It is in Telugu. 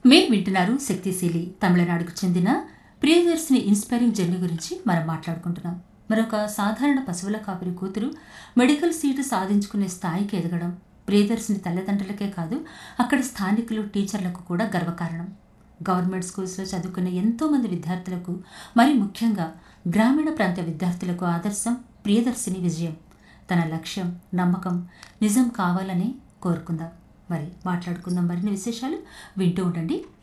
మీరు వింటున్నారు శక్తిశీలి తమిళనాడుకు చెందిన ప్రియదర్శిని ఇన్స్పైరింగ్ జర్నీ గురించి మనం మాట్లాడుకుంటున్నాం మరొక సాధారణ పశువుల కాపరి కూతురు మెడికల్ సీటు సాధించుకునే స్థాయికి ఎదగడం ప్రియదర్శిని తల్లిదండ్రులకే కాదు అక్కడి స్థానికులు టీచర్లకు కూడా గర్వకారణం గవర్నమెంట్ స్కూల్స్లో చదువుకున్న ఎంతోమంది విద్యార్థులకు మరి ముఖ్యంగా గ్రామీణ ప్రాంత విద్యార్థులకు ఆదర్శం ప్రియదర్శిని విజయం తన లక్ష్యం నమ్మకం నిజం కావాలని కోరుకుందాం మరి మాట్లాడుకుందాం మరిన్ని విశేషాలు వింటూ ఉండండి